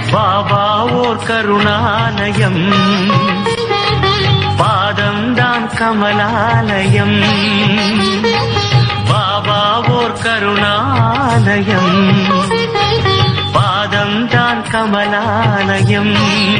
பாபா ஓர் கருணாலயம் பாதம்தான் கமலாலயம் பாபா ஓர் கருணாலயம் பாதம்தான் கமலாலயம்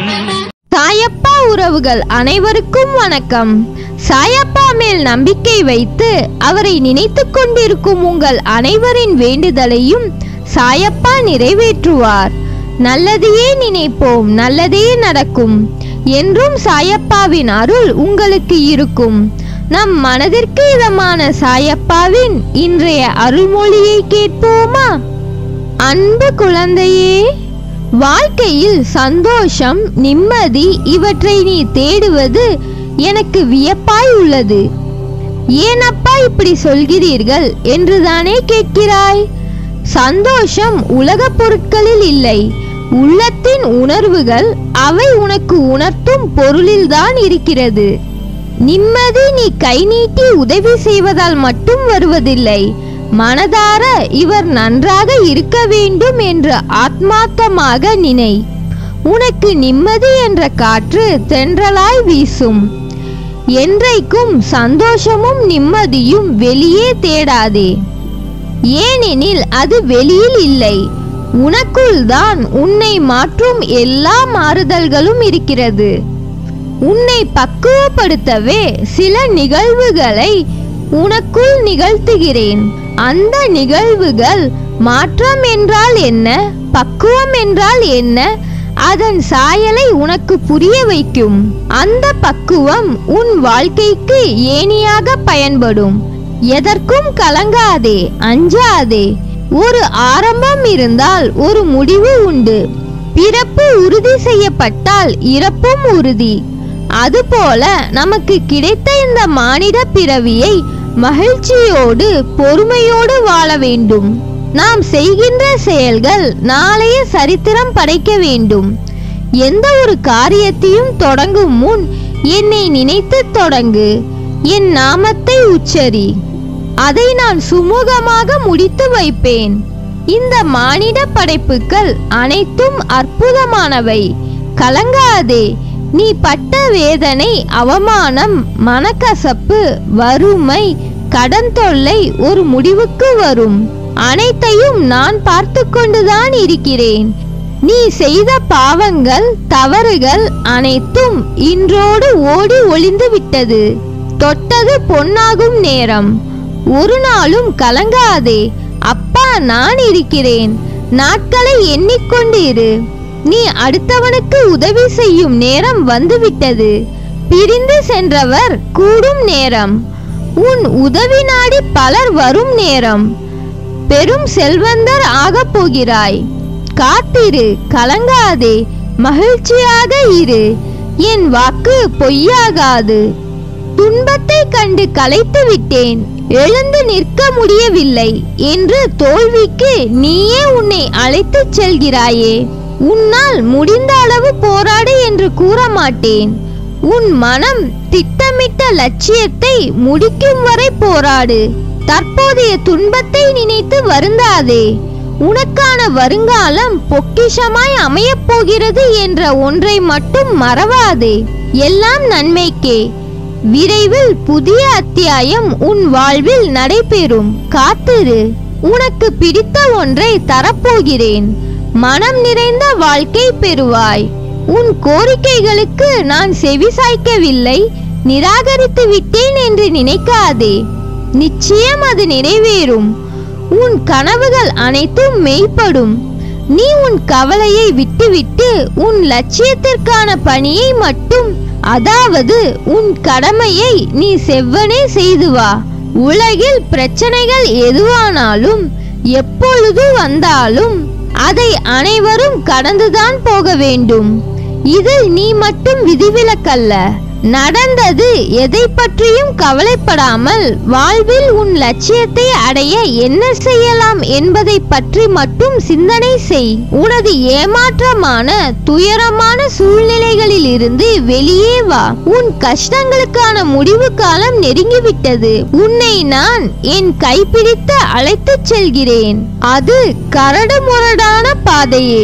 சாயப்பா உறவுகள் அனைவருக்கும் வணக்கம் சாயப்பா மேல் நம்பிக்கை வைத்து அவரை நினைத்துக் கொண்டிருக்கும் உங்கள் அனைவரின் வேண்டுதலையும் சாயப்பா நிறைவேற்றுவார் நல்லதையே நினைப்போம் நல்லதே நடக்கும் என்றும் சாயப்பாவின் அருள் உங்களுக்கு இருக்கும் நம் மனதிற்கு இதமான சாயப்பாவின் இன்றைய அருள்மொழியை கேட்போமா அன்பு குழந்தையே வாழ்க்கையில் சந்தோஷம் நிம்மதி இவற்றை நீ தேடுவது எனக்கு வியப்பாய் உள்ளது ஏனப்பா இப்படி சொல்கிறீர்கள் என்றுதானே கேட்கிறாய் சந்தோஷம் உலகப் பொருட்களில் இல்லை உள்ளத்தின் உணர்வுகள் அவை உனக்கு உணர்த்தும் பொருளில்தான் இருக்கிறது நிம்மதி நீ கை நீட்டி உதவி செய்வதால் மட்டும் வருவதில்லை மனதார இவர் நன்றாக இருக்க வேண்டும் என்று ஆத்மார்த்தமாக நினை உனக்கு நிம்மதி என்ற காற்று தென்றலாய் வீசும் என்றைக்கும் சந்தோஷமும் நிம்மதியும் வெளியே தேடாதே ஏனெனில் அது வெளியில் இல்லை உனக்குள் தான் உன்னை மாற்றும் எல்லா மாறுதல்களும் இருக்கிறது உன்னை பக்குவப்படுத்தவே சில நிகழ்வுகளை உனக்குள் நிகழ்த்துகிறேன் அந்த நிகழ்வுகள் மாற்றம் என்றால் என்ன பக்குவம் என்றால் என்ன அதன் சாயலை உனக்கு புரிய வைக்கும் அந்த பக்குவம் உன் வாழ்க்கைக்கு ஏணியாக பயன்படும் எதற்கும் கலங்காதே அஞ்சாதே ஒரு ஆரம்பம் இருந்தால் ஒரு முடிவு உண்டு பிறப்பு உறுதி செய்யப்பட்டால் இறப்பும் உறுதி அதுபோல நமக்கு கிடைத்த இந்த மானிட பிறவியை மகிழ்ச்சியோடு பொறுமையோடு வாழ வேண்டும் நாம் செய்கின்ற செயல்கள் நாளைய சரித்திரம் படைக்க வேண்டும் எந்த ஒரு காரியத்தையும் தொடங்கும் முன் என்னை நினைத்து தொடங்கு என் நாமத்தை உச்சரி அதை நான் சுமூகமாக முடித்து வைப்பேன் இந்த மானிட படைப்புகள் அனைத்தும் அற்புதமானவை கலங்காதே நீ பட்ட வேதனை அவமானம் மனக்கசப்பு வறுமை கடன் தொல்லை ஒரு முடிவுக்கு வரும் அனைத்தையும் நான் பார்த்து கொண்டுதான் இருக்கிறேன் நீ செய்த பாவங்கள் தவறுகள் அனைத்தும் இன்றோடு ஓடி ஒளிந்து விட்டது தொட்டது பொன்னாகும் நேரம் ஒரு நாளும் கலங்காதே அப்பா நான் இருக்கிறேன் நாட்களை எண்ணிக்கொண்டு இரு நீ அடுத்தவனுக்கு உதவி செய்யும் நேரம் வந்துவிட்டது பிரிந்து சென்றவர் கூடும் நேரம் உன் உதவி நாடி பலர் வரும் நேரம் பெரும் செல்வந்தர் ஆகப் போகிறாய் காத்திரு கலங்காதே மகிழ்ச்சியாக இரு என் வாக்கு பொய்யாகாது துன்பத்தை கண்டு களைத்து விட்டேன் எழுந்து நிற்க முடியவில்லை என்று தோல்விக்கு நீயே உன்னை அழைத்துச் செல்கிறாயே உன்னால் முடிந்த அளவு போராடு என்று கூற மாட்டேன் உன் மனம் திட்டமிட்ட லட்சியத்தை முடிக்கும் வரை போராடு தற்போதைய துன்பத்தை நினைத்து வருந்தாதே உனக்கான வருங்காலம் பொக்கிஷமாய் அமையப் போகிறது என்ற ஒன்றை மட்டும் மறவாதே எல்லாம் நன்மைக்கே விரைவில் புதிய அத்தியாயம் உன் வாழ்வில் நடைபெறும் காத்திரு உனக்கு பிடித்த ஒன்றை தரப்போகிறேன் மனம் நிறைந்த வாழ்க்கை பெறுவாய் உன் கோரிக்கைகளுக்கு நான் செவிசாய்க்கவில்லை நிராகரித்து விட்டேன் என்று நினைக்காதே நிச்சயம் அது நிறைவேறும் உன் கனவுகள் அனைத்தும் மெய்ப்படும் நீ உன் கவலையை விட்டுவிட்டு உன் லட்சியத்திற்கான பணியை மட்டும் அதாவது உன் கடமையை நீ செவ்வனே செய்து வா உலகில் பிரச்சனைகள் எதுவானாலும் எப்பொழுது வந்தாலும் அதை அனைவரும் கடந்துதான் போக வேண்டும் இதில் நீ மட்டும் விதிவிலக்கல்ல நடந்தது எதை பற்றியும் கவலைப்படாமல் வாழ்வில் உன் லட்சியத்தை அடைய என்ன செய்யலாம் என்பதை பற்றி மட்டும் சிந்தனை செய் உனது ஏமாற்றமான துயரமான சூழ்நிலைகளில் இருந்து வெளியே வா உன் கஷ்டங்களுக்கான முடிவு காலம் நெருங்கிவிட்டது உன்னை நான் என் கைப்பிடித்து அழைத்துச் செல்கிறேன் அது கரடு முரடான பாதையே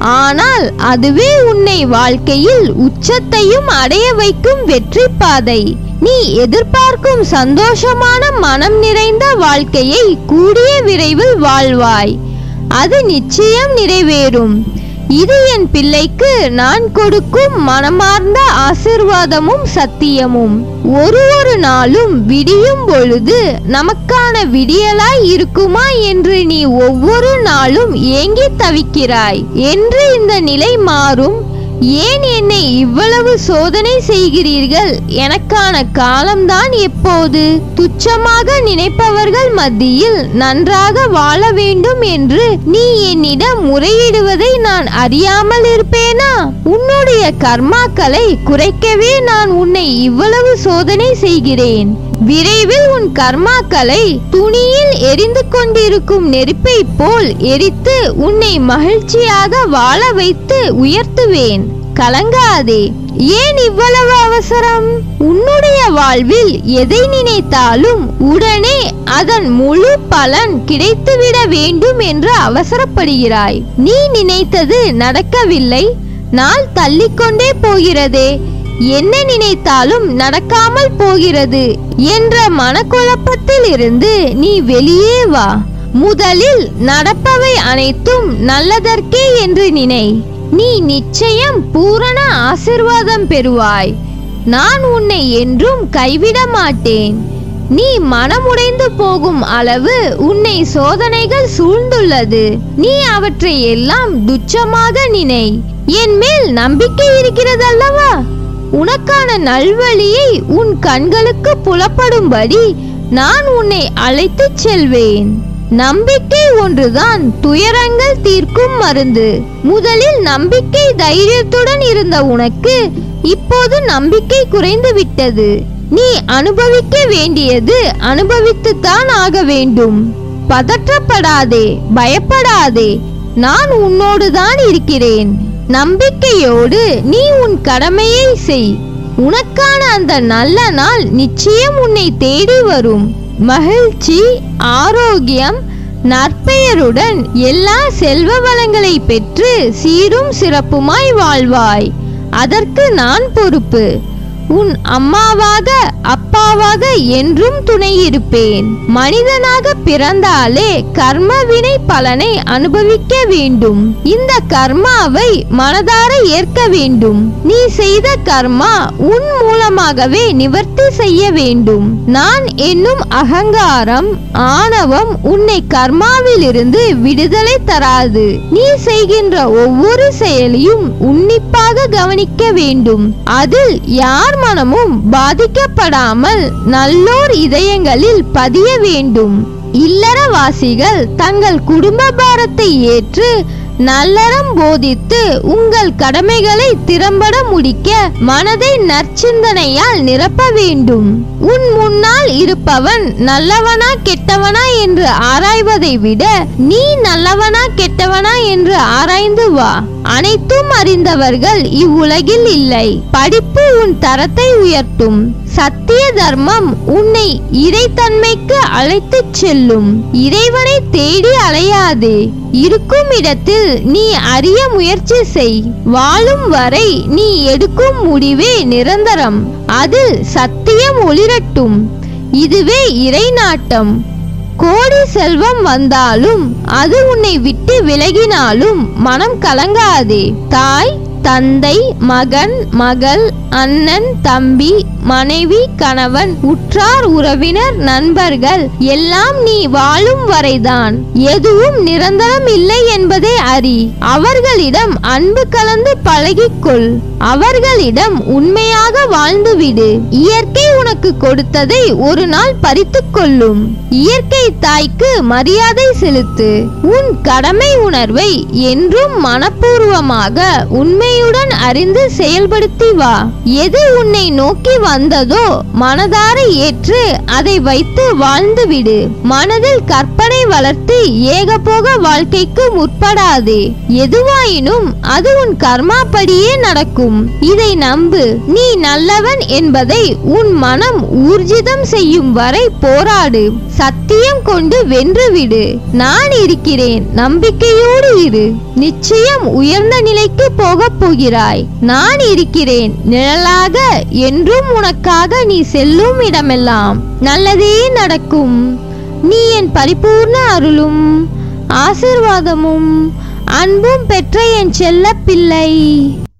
ஆனால் அதுவே உன்னை வாழ்க்கையில் உச்சத்தையும் அடைய வைக்கும் வெற்றி பாதை நீ எதிர்பார்க்கும் சந்தோஷமான மனம் நிறைந்த வாழ்க்கையை கூடிய விரைவில் வாழ்வாய் அது நிச்சயம் நிறைவேறும் இது என் பிள்ளைக்கு நான் கொடுக்கும் மனமார்ந்த ஆசிர்வாதமும் சத்தியமும் ஒரு ஒரு நாளும் விடியும் பொழுது நமக்கான விடியலாய் இருக்குமா என்று நீ ஒவ்வொரு நாளும் ஏங்கி தவிக்கிறாய் என்று இந்த நிலை மாறும் ஏன் என்னை இவ்வளவு சோதனை செய்கிறீர்கள் எனக்கான காலம்தான் எப்போது துச்சமாக நினைப்பவர்கள் மத்தியில் நன்றாக வாழ வேண்டும் என்று நீ என்னிடம் முறையிடுவதை நான் அறியாமல் இருப்பேனா உன்னுடைய கர்மாக்களை குறைக்கவே நான் உன்னை இவ்வளவு சோதனை செய்கிறேன் விரைவில் உன் கர்மாக்களை துணியில் எரிந்து கொண்டிருக்கும் நெருப்பை போல் எரித்து உன்னை மகிழ்ச்சியாக வாழ வைத்து உயர்த்துவேன் கலங்காதே ஏன் இவ்வளவு அவசரம் உன்னுடைய வாழ்வில் எதை நினைத்தாலும் உடனே அதன் முழு பலன் கிடைத்துவிட வேண்டும் என்று அவசரப்படுகிறாய் நீ நினைத்தது நடக்கவில்லை நாள் தள்ளிக்கொண்டே போகிறதே என்ன நினைத்தாலும் நடக்காமல் போகிறது என்ற மனக்குழப்பத்தில் இருந்து நீ வெளியே வா முதலில் நடப்பவை அனைத்தும் நல்லதற்கே என்று நினை நீ நிச்சயம் பூரண ஆசிர்வாதம் பெறுவாய் நான் உன்னை என்றும் கைவிட மாட்டேன் நீ மனமுடைந்து போகும் அளவு உன்னை சோதனைகள் சூழ்ந்துள்ளது நீ அவற்றை எல்லாம் துச்சமாக நினை என் மேல் நம்பிக்கை இருக்கிறதல்லவா உனக்கான நல்வழியை உன் கண்களுக்கு புலப்படும்படி நான் உன்னை அழைத்துச் செல்வேன் நம்பிக்கை ஒன்றுதான் துயரங்கள் தீர்க்கும் மருந்து முதலில் நம்பிக்கை தைரியத்துடன் இருந்த உனக்கு இப்போது நம்பிக்கை குறைந்து விட்டது நீ அனுபவிக்க வேண்டியது அனுபவித்துத்தான் ஆக வேண்டும் பதற்றப்படாதே பயப்படாதே நான் உன்னோடுதான் இருக்கிறேன் நம்பிக்கையோடு நீ உன் கடமையை செய் உனக்கான அந்த நல்ல நாள் நிச்சயம் உன்னை தேடி வரும் மகிழ்ச்சி ஆரோக்கியம் நற்பெயருடன் எல்லா செல்வ வளங்களை பெற்று சீரும் சிறப்புமாய் வாழ்வாய் அதற்கு நான் பொறுப்பு உன் அம்மாவாக அப்பாவாக என்றும் துணை இருப்பேன் மனிதனாக பிறந்தாலே கர்ம வினை பலனை அனுபவிக்க வேண்டும் இந்த கர்மாவை மனதார ஏற்க வேண்டும் நீ செய்த கர்மா உன் மூலமாகவே நிவர்த்தி செய்ய வேண்டும் நான் என்னும் அகங்காரம் ஆணவம் உன்னை கர்மாவிலிருந்து விடுதலை தராது நீ செய்கின்ற ஒவ்வொரு செயலையும் உன்னிப்பாக கவனிக்க வேண்டும் அதில் யார் மனமும் பாதிக்கப்படாமல் நல்லோர் இதயங்களில் பதிய வேண்டும் இல்லறவாசிகள் தங்கள் குடும்ப பாரத்தை ஏற்று நல்லறம் போதித்து உங்கள் கடமைகளை திறம்பட முடிக்க மனதை நற்சிந்தனையால் நிரப்ப வேண்டும் உன் முன்னால் இருப்பவன் நல்லவனா கெட்டவனா என்று ஆராய்வதை விட நீ நல்லவனா கெட்டவனா என்று ஆராய்ந்து வா அனைத்தும் அறிந்தவர்கள் இவ்வுலகில் இல்லை படிப்பு உன் தரத்தை உயர்த்தும் சத்திய தர்மம் உன்னை இறைத்தன்மைக்கு அழைத்துச் செல்லும் இறைவனை தேடி அலையாதே இருக்கும் இடத்தில் நீ அறிய முயற்சி செய் வாழும் வரை நீ எடுக்கும் முடிவே நிரந்தரம் அது சத்தியம் ஒளிரட்டும் இதுவே இறை நாட்டம் கோடி செல்வம் வந்தாலும் அது உன்னை விட்டு விலகினாலும் மனம் கலங்காதே தாய் தந்தை மகன் மகள் அண்ணன் தம்பி மனைவி கணவன் உற்றார் உறவினர் நண்பர்கள் எல்லாம் நீ வாழும் வரைதான் எதுவும் நிரந்தரம் இல்லை என்பதை அறி அவர்களிடம் அன்பு கலந்து பழகிக்கொள் அவர்களிடம் உண்மையாக வாழ்ந்துவிடு இயற்கை உனக்கு கொடுத்ததை ஒரு நாள் பறித்துக் கொள்ளும் இயற்கை தாய்க்கு மரியாதை செலுத்து உன் கடமை உணர்வை என்றும் மனப்பூர்வமாக உண்மையுடன் அறிந்து செயல்படுத்தி வா எது உன்னை நோக்கி வந்ததோ மனதார ஏற்று அதை வைத்து வாழ்ந்துவிடு மனதில் கற்பனை வளர்த்து ஏகபோக வாழ்க்கைக்கு முற்படாதே எதுவாயினும் அது உன் கர்மாப்படியே நடக்கும் இதை நம்பு நீ நல்லவன் என்பதை உன் மன மனம் ஊர்ஜிதம் செய்யும் வரை போராடு சத்தியம் கொண்டு வென்றுவிடு நான் இருக்கிறேன் நம்பிக்கையோடு இரு நிச்சயம் உயர்ந்த நிலைக்கு போகப் போகிறாய் நான் இருக்கிறேன் நிழலாக என்றும் உனக்காக நீ செல்லும் இடமெல்லாம் நல்லதே நடக்கும் நீ என் பரிபூர்ண அருளும் ஆசிர்வாதமும் அன்பும் பெற்ற என் செல்ல பிள்ளை